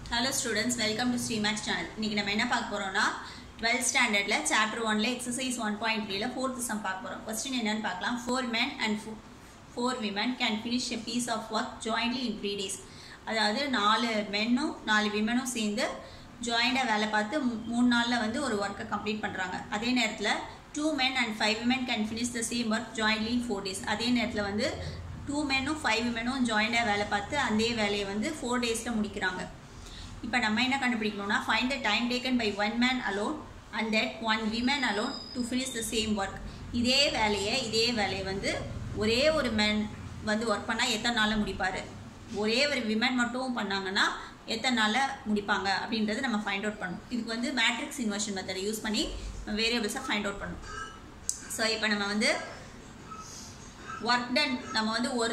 hello students welcome to Srimax channel இன்றைக்கி நம்ம என்ன பார்க்க போகிறோம்னா டுவெல்த் ஸ்டாண்டர்டில் சாப்டர் ஒனில் எக்ஸசைஸ் ஒன் பாயிண்ட் த்ரீல ஃபோர்த் சம் பார்க்க போகிறோம் கொஸ்டின் என்னன்னு பார்க்கலாம் four men and four women can finish a piece of work jointly in three days அதாவது நாலு மென்னும் நாலு விமனும் சேர்ந்து ஜாயிண்டாக வேலை பார்த்து மூ- மூணு நாளில் வந்து ஒரு ஒர்க்கை கம்ப்ளீட் பண்ணுறாங்க அதே நேரத்தில் two men and five women can finish the same work jointly in four days அதே நேரத்தில் வந்து டூ மென்னும் ஃபைவ் விமனும் ஜாயிண்டாக வேலை பார்த்து அதே வேலையை வந்து ஃபோர் டேஸில் முடிக்கிறாங்க இப்போ நம்ம என்ன கண்டுபிடிக்கணும்னா find the time taken by one man alone and that one women alone to finish the same work இதே வேலையை இதே வேலையை வந்து ஒரே ஒரு மேன் வந்து ஒர்க் பண்ணால் எத்தனை நாளில் முடிப்பார் ஒரே ஒரு விமன் மட்டும் பண்ணாங்கன்னா எத்தனை நாளில் முடிப்பாங்க அப்படின்றத நம்ம ஃபைண்ட் அவுட் பண்ணணும் இதுக்கு வந்து மேட்ரிக்ஸ் இன்வர்ஷன் மெத்தடை யூஸ் பண்ணி வேரியபிள்ஸை ஃபைண்ட் அவுட் பண்ணணும் ஸோ இப்போ நம்ம வந்து ஒர்க் டன் நம்ம வந்து ஒரு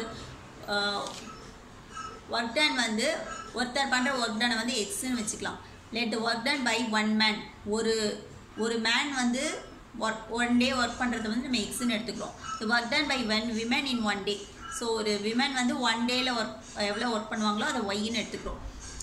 ஒர்க் டன் வந்து ஒருத்தர் பண்ணுற ஒர்க் டனை வந்து எக்ஸ்ன்னு வச்சுக்கலாம் let work done by one man ஒரு ஒரு மேன் வந்து ஒர்க் ஒன் டே ஒர்க் பண்ணுறது வந்து நம்ம எக்ஸ்ன்னு எடுத்துக்கிறோம் work done by one women in one day so ஒரு விமன் வந்து ஒன் டேயில் ஒர்க் எவ்வளோ ஒர்க் பண்ணுவாங்களோ அதை ஒய்ன்னு எடுத்துக்கிறோம்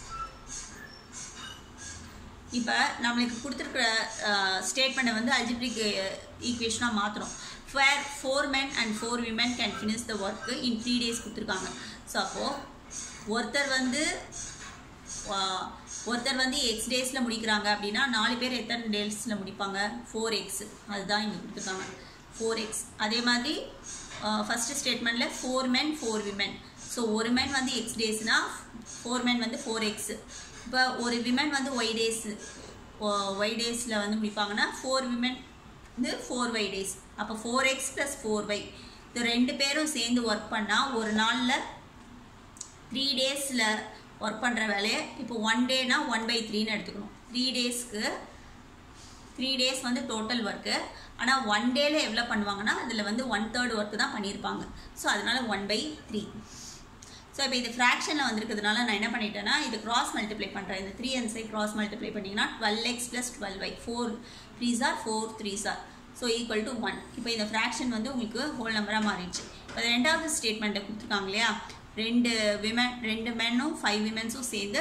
இப்போ நம்மளுக்கு கொடுத்துருக்குற ஸ்டேட்மெண்ட்டை வந்து அல்ஜிப்ரிக் ஈக்குவேஷனாக மாற்றுறோம் ஃபேர் four men and four women can finish the work in three days கொடுத்துருக்காங்க ஸோ அப்போது ஒருத்தர் வந்து ஆஹ், ஒருத்தர் வந்து எக்ஸ் டேஸில் முடிக்கிறாங்க அப்படின்னா நாலு பேர் எத்தனை டேஸில் முடிப்பாங்க ஃபோர் எக்ஸ் அதுதான் இங்கே கொடுத்துருக்காங்க ஃபோர் எக்ஸ் அதே மாதிரி ஃபஸ்ட்டு ஸ்டேட்மெண்ட்டில் four men four women so ஒரு men வந்து எக்ஸ் டேஸ்னா ஃபோர் men வந்து ஃபோர் எக்ஸ் இப்போ ஒரு விமன் வந்து ஒய் டேஸ் ஒய் டேஸில் வந்து முடிப்பாங்கன்னா ஃபோர் விமன் வந்து ஃபோர் ஒய் டேஸ் அப்போ four x plus four y இது ரெண்டு பேரும் சேர்ந்து ஒர்க் பண்ணால் ஒரு நாளில் த்ரீ டேஸில் ஒர்க் பண்ணுற வேலையை இப்போ ஒன் டேனா ஒன் பை த்ரீன்னு எடுத்துக்கணும் த்ரீ டேஸ்க்கு த்ரீ டேஸ் வந்து டோட்டல் ஒர்க்கு ஆனால் ஒன் டேல எவ்வளோ பண்ணுவாங்கன்னா அதில் வந்து ஒன் தேர்ட் ஒர்க்கு தான் பண்ணியிருப்பாங்க ஸோ அதனால் ஒன் பை த்ரீ ஸோ இப்போ இது ஃப்ராக்ஷனில் வந்திருக்கிறதுனால நான் என்ன பண்ணிட்டேன்னா இது கிராஸ் மல்டிப்ளை பண்ணுறேன் இந்த three and side cross multiply பண்ணிங்கன்னா twelve x plus twelve y four three sir four three sir so equal to one இப்போ இந்த ஃப்ராக்ஷன் வந்து உங்களுக்கு ஹோல் நம்பராக மாறிடுச்சு இப்போ ரெண்டாவது ஸ்டேட்மெண்ட்டை கொடுத்துருக்காங்க இல்லையா ரெண்டு விமன் ரெண்டு மென்னும் ஃபைவ் விமென்ஸும் சேர்ந்து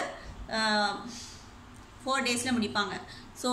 ஃபோர் டேஸில் முடிப்பாங்க ஸோ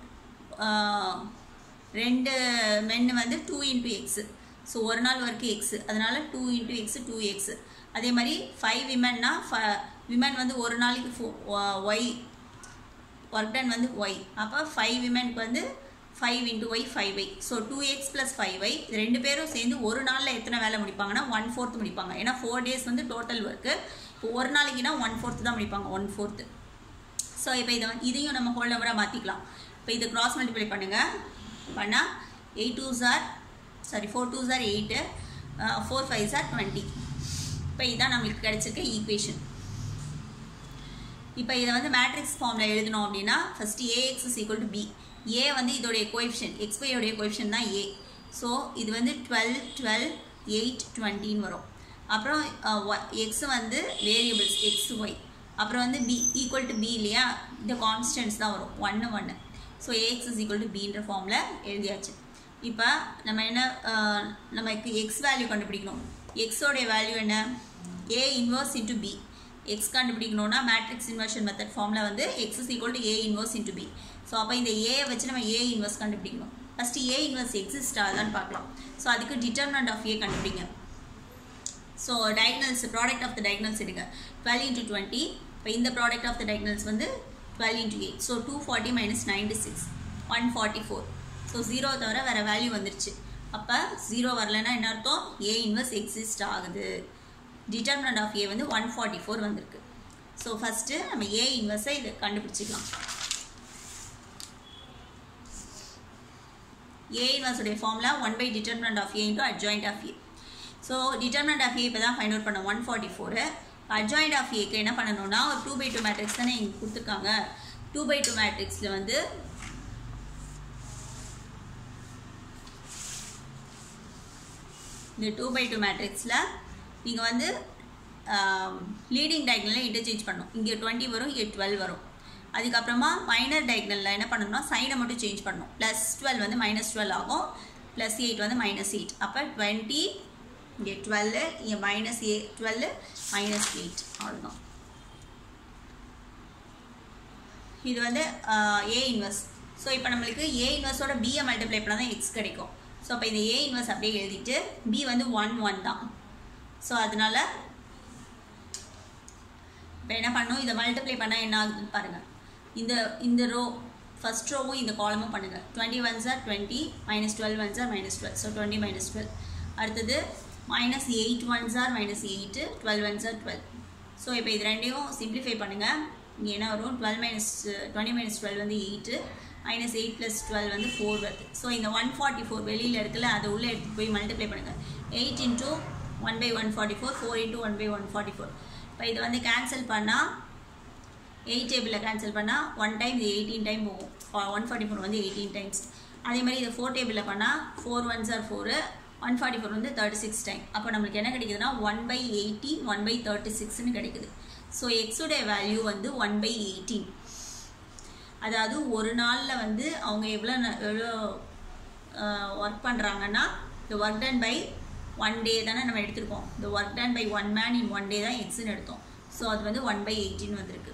ரெண்டு மென்னு வந்து டூ இன்ட்டு எக்ஸு ஸோ ஒரு நாள் வரைக்கும் எக்ஸு அதனால் two into x two x அதே மாதிரி ஃபைவ் விமன்னா ஃப விமன் வந்து ஒரு நாளைக்கு ஃபோ ஒய் ஒர்க் டன் வந்து ஒய் அப்போ ஃபைவ் விமனுக்கு வந்து five into y five y so two x plus five y இது ரெண்டு பேரும் சேர்ந்து ஒரு நாளில் எத்தனை வேலை முடிப்பாங்கன்னா ஒன் ஃபோர்த் முடிப்பாங்க ஏன்னா ஃபோர் டேஸ் வந்து டோட்டல் ஒர்க்கு இப்போ ஒரு நாளைக்குனா ஒன் ஃபோர்த்து தான் முடிப்பாங்க ஒன் ஃபோர்த்து ஸோ இப்போ இதை வந்து இதையும் நம்ம ஹோல் நம்பராக மாற்றிக்கலாம் இப்போ இதை கிராஸ் மல்டிப்ளை பண்ணுங்கள் பண்ணால் eight two sir sorry four two sir eight four five sir twenty இப்போ இதுதான் நம்மளுக்கு கிடைச்சிருக்க ஈக்குவேஷன் இப்போ இதை வந்து மேட்ரிக்ஸ் ஃபார்மில் எழுதணும் அப்படின்னா first A X is equal to B A வந்து இதோடைய கோஎஃபிஷியன் எக்ஸ்பையோடைய கோஎஃபிஷியன் தான் ஏ ஸோ இது வந்து டுவெல் டுவெல் எயிட் டுவெண்ட்டின்னு வரும் அப்புறம் எக்ஸ் வந்து வேரியபிள்ஸ் எக்ஸ் ஒய் அப்புறம் வந்து பி ஈக்குவல் டு பி இல்லையா இந்த கான்ஸ்டன்ட்ஸ் தான் வரும் ஒன்று ஒன்று so A X is equal to பின்ற ஃபார்மில் எழுதியாச்சு இப்போ நம்ம என்ன அஹ், நமக்கு எக்ஸ் வேல்யூ கண்டுபிடிக்கணும் எக்ஸோடைய வேல்யூ என்ன A inverse into B X கண்டுபிடிக்கணும்னா மேட்ரிக்ஸ் இன்வர்ஷன் மெத்தட் ஃபார்மில் வந்து X is equal to A inverse into B so அப்போ இந்த ஏ வச்சு நம்ம ஏ இன்வர்ஸ் கண்டுபிடிக்கணும் ஃபஸ்ட்டு ஏ இன்வர்ஸ் எக்ஸிஸ்ட் ஆகுதான்னு பார்க்கலாம் ஸோ அதுக்கு டிட்டர்மினன்ட் ஆஃப் ஏ கண்டுபிடிங்க so diagonals product of the diagonals எடுங்க டுவெல் இன்ட்டு டுவெண்ட்டி இப்போ இந்த ப்ராடக்ட் ஆஃப் த டயக்னல்ஸ் வந்து twelve into eight so two forty minus ninety six one forty four so zero தவிர வேறு value வந்துருச்சு அப்போ zero வரலைன்னா என்ன அர்த்தம் ஏ இன்வர்ஸ் எக்ஸிஸ்ட் ஆகுது டிட்டர்மினன்ட் ஆஃப் ஏ வந்து ஒன் ஃபார்ட்டி ஃபோர் வந்திருக்கு ஸோ ஃபஸ்ட்டு நம்ம ஏ இன்வர்ஸை இதை கண்டுபிடிச்சிக்கலாம் ஏ இன்வர்ஸுடைய formula one by determinant of A into adjoint of A so determinant of A இப்போ தான் ஃபைண்ட் அவுட் பண்ண one forty four adjoint of ஏக்கு என்ன பண்ணணும்னா ஒரு டூ பை டூ மேட்ரிக்ஸ் தானே இங்கே கொடுத்துருக்காங்க டூ பை டூ மேட்ரிக்ஸில் வந்து இந்த டூ பை டூ மேட்ரிக்ஸில் நீங்கள் வந்து லீடிங் டயக்னலில் இன்டர்சேஞ்ச் பண்ணணும் இங்கே டுவெண்ட்டி வரும் இங்கே டுவெல் வரும் அதுக்கப்புறமா மைனர் டயக்னலில் என்ன பண்ணணும்னா சைனை மட்டும் சேஞ்ச் பண்ணணும் ப்ளஸ் டுவெல் வந்து மைனஸ் டுவெல் ஆகும் ப்ளஸ் எயிட் வந்து மைனஸ் எயிட் அப்போ டுவெண்ட்டி இங்கே டுவெல்லு இங்கே minus A twelve minus eight அவ்வளோதான் இது வந்து ஏ இன்வெர்ஸ் ஸோ இப்போ நம்மளுக்கு ஏ இன்வெர்ஸோட பியை மல்டிப்ளை பண்ணால் தான் எக்ஸ் கிடைக்கும் ஸோ அப்போ இந்த ஏ இன்வெர்ஸ் அப்படியே எழுதிட்டு பி வந்து ஒன் ஒன் தான் ஸோ அதனால இப்போ என்ன பண்ணணும் இதை மல்டிப்ளை பண்ணால் என்ன ஆகுதுன்னு பாருங்கள் இந்த இந்த ரோ ஃபஸ்ட் ரோவும் இந்த காலமும் பண்ணுங்கள் twenty one sir twenty minus twelve one sir minus twelve so twenty minus twelve அடுத்தது minus eight one sir minus eight twelve one sir twelve so இப்போ இது ரெண்டையும் சிம்பிளிஃபை பண்ணுங்கள் இங்கே என்ன வரும் twelve minus twenty minus twelve வந்து eight minus eight plus twelve வந்து ஃபோர் வருது ஸோ இந்த ஒன் ஃபார்ட்டி ஃபோர் வெளியில் இருக்குல்ல அதை உள்ளே எடுத்து போய் மல்டிப்ளை பண்ணுங்கள் eight into one by one forty four four into one by one forty four இப்போ இது வந்து கேன்சல் பண்ணால் எயிட் டேபிளில் கேன்சல் பண்ணால் ஒன் டைம் இது எயிட்டீன் டைம் போகும் ஒன் ஃபார்ட்டி ஃபோர் வந்து எயிட்டீன் டைம்ஸ் அதே மாதிரி இதை ஃபோர் டேபிளில் பண்ணால் four one sir four one forty four வந்து தேர்ட்டி சிக்ஸ் டைம் அப்போ நம்மளுக்கு என்ன கிடைக்குதுன்னா one by eighteen one by thirty சிக்ஸ்னு கிடைக்குது ஸோ எக்ஸுடைய வேல்யூ வந்து ஒன் பை எயிட்டீன் அதாவது ஒரு நாளில் வந்து அவங்க எவ்வளோ எவ்வளோ ஒர்க் பண்ணுறாங்கன்னா இந்த work done by one day தானே நம்ம எடுத்திருக்கோம் இந்த work done by one man in one day தான் எக்ஸ்ன்னு எடுத்தோம் ஸோ அது வந்து ஒன் பை எயிட்டின் வந்திருக்கு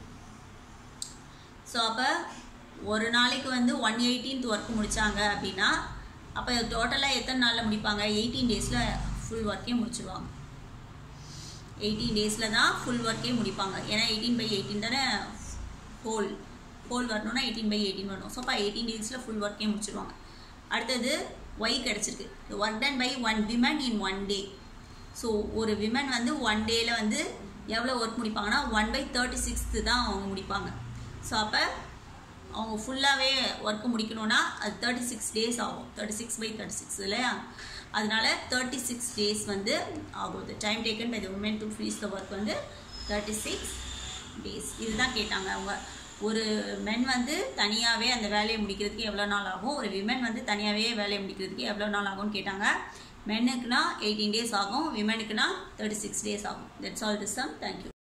ஸோ அப்போ ஒரு நாளைக்கு வந்து ஒன் எயிட்டீன்த் ஒர்க் முடித்தாங்க அப்படின்னா அப்போ டோட்டலாக எத்தனை நாளில் முடிப்பாங்க எயிட்டீன் டேஸில் ஃபுல் ஒர்க்கே முடிச்சிடுவாங்க எயிட்டீன் டேஸில் தான் ஃபுல் ஒர்க்கே முடிப்பாங்க ஏன்னா எயிட்டீன் பை எயிட்டீன் தானே ஹோல் ஹோல் வரணும்னா எயிட்டீன் பை எயிட்டீன் வரணும் ஸோ அப்போ எயிட்டீன் டேஸில் ஃபுல் ஒர்க்கே முடிச்சிடுவாங்க அடுத்தது ஒய் கிடச்சிருக்கு work done by one women in one day so ஒரு விமன் வந்து ஒன் டேயில் வந்து எவ்வளோ ஒர்க் முடிப்பாங்கன்னா ஒன் பை தேர்ட்டி சிக்ஸ்த்து தான் அவங்க முடிப்பாங்க ஸோ அப்போ அவங்க ஃபுல்லாகவே ஒர்க்கு முடிக்கணும்னா அது தேர்ட்டி சிக்ஸ் டேஸ் ஆகும் thirty six by thirty six இல்லையா அதனால தேர்ட்டி சிக்ஸ் டேஸ் வந்து ஆகுது time taken by the woman to finish the work வந்து தேர்ட்டி சிக்ஸ் டேஸ் இதுதான் கேட்டாங்க அவங்க ஒரு மென் வந்து தனியாகவே அந்த வேலையை முடிக்கிறதுக்கு எவ்வளோ நாள் ஆகும் ஒரு விமன் வந்து தனியாகவே வேலையை முடிக்கிறதுக்கு எவ்வளோ நாள் ஆகும்னு கேட்டாங்க மென்னுக்குனா எயிட்டீன் டேஸ் ஆகும் விமனுக்குனா தேர்ட்டி சிக்ஸ் டேஸ் ஆகும் that's all this sum thank you